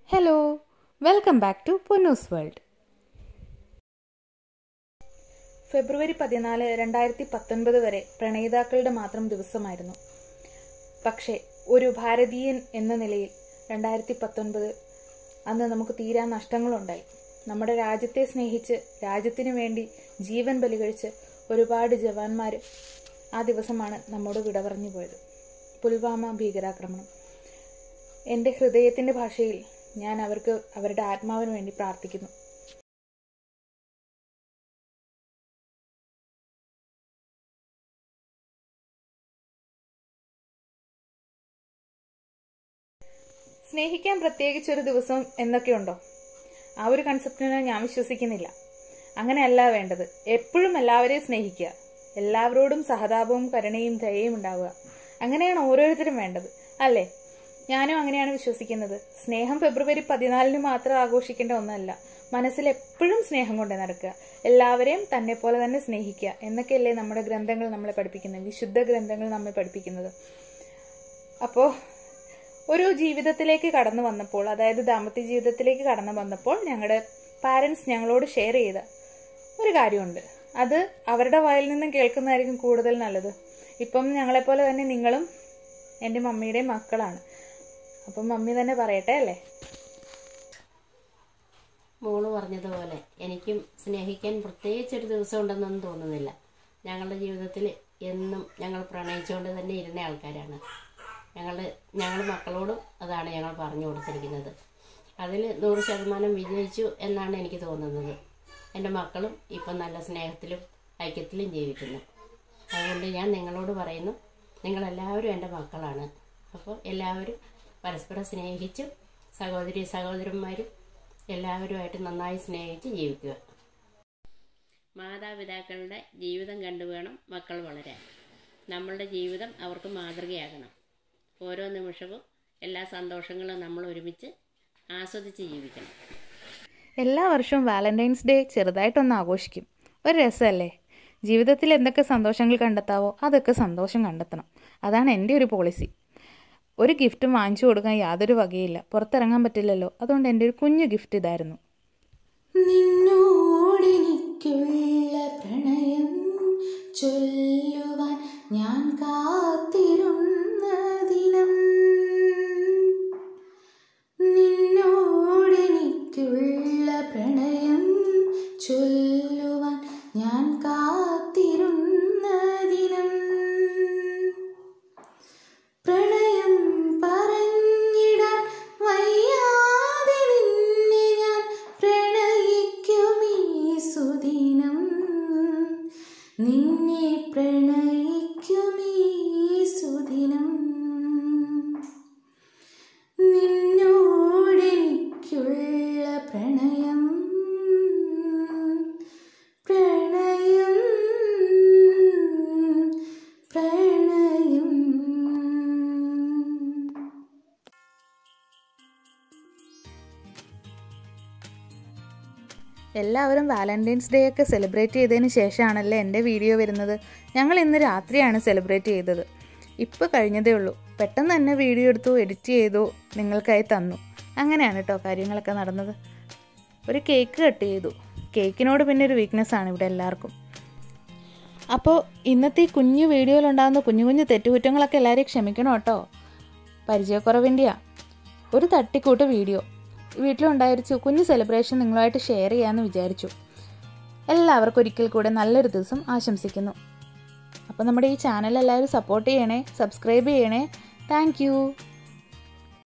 hello welcome back to പൊന്നൂസ് world ഫെബ്രുവരി പതിനാല് രണ്ടായിരത്തി പത്തൊൻപത് വരെ പ്രണയിതാക്കളുടെ മാത്രം ദിവസമായിരുന്നു പക്ഷേ ഒരു ഭാരതീയൻ എന്ന നിലയിൽ രണ്ടായിരത്തി പത്തൊൻപത് അന്ന് നമുക്ക് തീരാ നഷ്ടങ്ങളുണ്ടായി നമ്മുടെ രാജ്യത്തെ സ്നേഹിച്ച് രാജ്യത്തിനു വേണ്ടി ജീവൻ ബലികഴിച്ച് ഒരുപാട് ജവാന്മാർ ആ ദിവസമാണ് നമ്മോട് വിട പറഞ്ഞു പോയത് പുൽവാമ ഭീകരാക്രമണം എൻ്റെ ഹൃദയത്തിൻ്റെ ഭാഷയിൽ ഞാൻ അവർക്ക് അവരുടെ ആത്മാവിന് വേണ്ടി പ്രാർത്ഥിക്കുന്നു സ്നേഹിക്കാൻ പ്രത്യേകിച്ച് ഒരു ദിവസം എന്നൊക്കെയുണ്ടോ ആ ഒരു കൺസെപ്റ്റിന് ഞാൻ വിശ്വസിക്കുന്നില്ല അങ്ങനെയല്ല വേണ്ടത് എപ്പോഴും എല്ലാവരെയും സ്നേഹിക്കുക എല്ലാവരോടും സഹതാപവും കരുണയും ദയയും ഉണ്ടാവുക അങ്ങനെയാണ് ഓരോരുത്തരും വേണ്ടത് അല്ലേ ഞാനും അങ്ങനെയാണ് വിശ്വസിക്കുന്നത് സ്നേഹം ഫെബ്രുവരി പതിനാലിന് മാത്രം ആഘോഷിക്കേണ്ട ഒന്നല്ല മനസ്സിൽ എപ്പോഴും സ്നേഹം കൊണ്ട് നടക്കുക എല്ലാവരെയും തന്നെ പോലെ തന്നെ സ്നേഹിക്കുക എന്നൊക്കെയല്ലേ നമ്മുടെ ഗ്രന്ഥങ്ങൾ നമ്മളെ പഠിപ്പിക്കുന്നത് വിശുദ്ധ ഗ്രന്ഥങ്ങൾ നമ്മെ പഠിപ്പിക്കുന്നത് അപ്പോൾ ഒരു ജീവിതത്തിലേക്ക് കടന്നു വന്നപ്പോൾ അതായത് ദാമ്പത്യ ജീവിതത്തിലേക്ക് കടന്നു വന്നപ്പോൾ ഞങ്ങളുടെ പാരൻസ് ഞങ്ങളോട് ഷെയർ ചെയ്ത ഒരു കാര്യമുണ്ട് അത് അവരുടെ വായിൽ നിന്നും കേൾക്കുന്നതായിരിക്കും കൂടുതൽ നല്ലത് ഇപ്പം ഞങ്ങളെപ്പോലെ തന്നെ നിങ്ങളും എൻ്റെ മമ്മിയുടെയും മക്കളാണ് അപ്പം മമ്മി തന്നെ പറയട്ടെ അല്ലേ മോള് പറഞ്ഞതുപോലെ എനിക്കും സ്നേഹിക്കാൻ പ്രത്യേകിച്ചൊരു ദിവസം ഉണ്ടെന്നൊന്നും തോന്നുന്നില്ല ഞങ്ങളുടെ ജീവിതത്തിൽ എന്നും ഞങ്ങൾ പ്രണയിച്ചുകൊണ്ട് തന്നെ ഇരുന്ന ആൾക്കാരാണ് ഞങ്ങൾ ഞങ്ങൾ മക്കളോടും അതാണ് ഞങ്ങൾ പറഞ്ഞു കൊടുത്തിരിക്കുന്നത് അതിൽ നൂറ് ശതമാനം വിജയിച്ചു എന്നാണ് എനിക്ക് തോന്നുന്നത് എൻ്റെ മക്കളും ഇപ്പം നല്ല സ്നേഹത്തിലും ഐക്യത്തിലും ജീവിക്കുന്നു അതുകൊണ്ട് ഞാൻ നിങ്ങളോട് പറയുന്നു നിങ്ങളെല്ലാവരും എൻ്റെ മക്കളാണ് അപ്പോൾ എല്ലാവരും പരസ്പരം സ്നേഹിച്ചും സഹോദരി സഹോദരന്മാരും എല്ലാവരുമായിട്ട് നന്നായി സ്നേഹിച്ച് ജീവിക്കുക മാതാപിതാക്കളുടെ ജീവിതം കണ്ടു വേണം മക്കൾ വളരാൻ നമ്മളുടെ ജീവിതം അവർക്ക് മാതൃകയാകണം ഓരോ നിമിഷവും എല്ലാ സന്തോഷങ്ങളും നമ്മൾ ഒരുമിച്ച് ആസ്വദിച്ച് ജീവിക്കണം എല്ലാ വർഷവും വാലന്റൈൻസ് ഡേ ചെറുതായിട്ടൊന്ന് ആഘോഷിക്കും ഒരു രസമല്ലേ ജീവിതത്തിൽ എന്തൊക്കെ സന്തോഷങ്ങൾ കണ്ടെത്താവോ അതൊക്കെ സന്തോഷം കണ്ടെത്തണം അതാണ് എൻ്റെ ഒരു പോളിസി ഒരു ഗിഫ്റ്റും വാങ്ങിച്ചു കൊടുക്കാൻ യാതൊരു വകയില്ല പുറത്തിറങ്ങാൻ പറ്റില്ലല്ലോ അതുകൊണ്ട് എൻ്റെ ഒരു കുഞ്ഞു ഗിഫ്റ്റ് ഇതായിരുന്നു നിന്നോടെനിക്കുള്ള പ്രണയം ചൊല്ലുവാൻ ഞാൻ കാത്തിരുന്ന ദിനം നിന്നോടെനിക്കുള്ള പ്രണയം ചൊല്ലുവാൻ ഞാൻ കാത്തിരുന്ന ദിനം പ്രണയം പറഞ്ഞിടാൻ വയ്യാതെ നിന്നെ ഞാൻ പ്രണയിക്കുമീ സുദിനം നിന്നെ പ്രണയിക്കുമീ സുദിനം നിന്നോടെനിക്കുള്ള പ്രണയം പ്രണയം പ്രണയം എല്ലാവരും വാലന്റൈൻസ് ഡേ ഒക്കെ സെലിബ്രേറ്റ് ചെയ്തതിന് ശേഷമാണല്ലേ എൻ്റെ വീഡിയോ വരുന്നത് ഞങ്ങൾ ഇന്ന് രാത്രിയാണ് സെലിബ്രേറ്റ് ചെയ്തത് ഇപ്പോൾ കഴിഞ്ഞതേ ഉള്ളൂ പെട്ടെന്ന് തന്നെ വീഡിയോ എടുത്തു എഡിറ്റ് ചെയ്തു നിങ്ങൾക്കായി തന്നു അങ്ങനെയാണ് കേട്ടോ കാര്യങ്ങളൊക്കെ നടന്നത് ഒരു കേക്ക് കട്ട് ചെയ്തു കേക്കിനോട് പിന്നെ ഒരു വീക്ക്നെസ് ആണ് ഇവിടെ എല്ലാവർക്കും അപ്പോൾ ഇന്നത്തെ ഈ കുഞ്ഞു വീഡിയോയിലുണ്ടാകുന്ന കുഞ്ഞു കുഞ്ഞു തെറ്റുകുറ്റങ്ങളൊക്കെ എല്ലാവരെയും ക്ഷമിക്കണം കേട്ടോ പരിചയക്കുറവിൻ്റെയാ ഒരു തട്ടിക്കൂട്ട് വീഡിയോ വീട്ടിലുണ്ടായ ഒരു ചു- കുഞ്ഞു സെലിബ്രേഷൻ നിങ്ങളുമായിട്ട് ഷെയർ ചെയ്യാമെന്ന് വിചാരിച്ചു എല്ലാവർക്കും ഒരിക്കൽ കൂടെ നല്ലൊരു ദിവസം ആശംസിക്കുന്നു അപ്പോൾ നമ്മുടെ ഈ ചാനൽ എല്ലാവരും സപ്പോർട്ട് ചെയ്യണേ സബ്സ്ക്രൈബ് ചെയ്യണേ താങ്ക്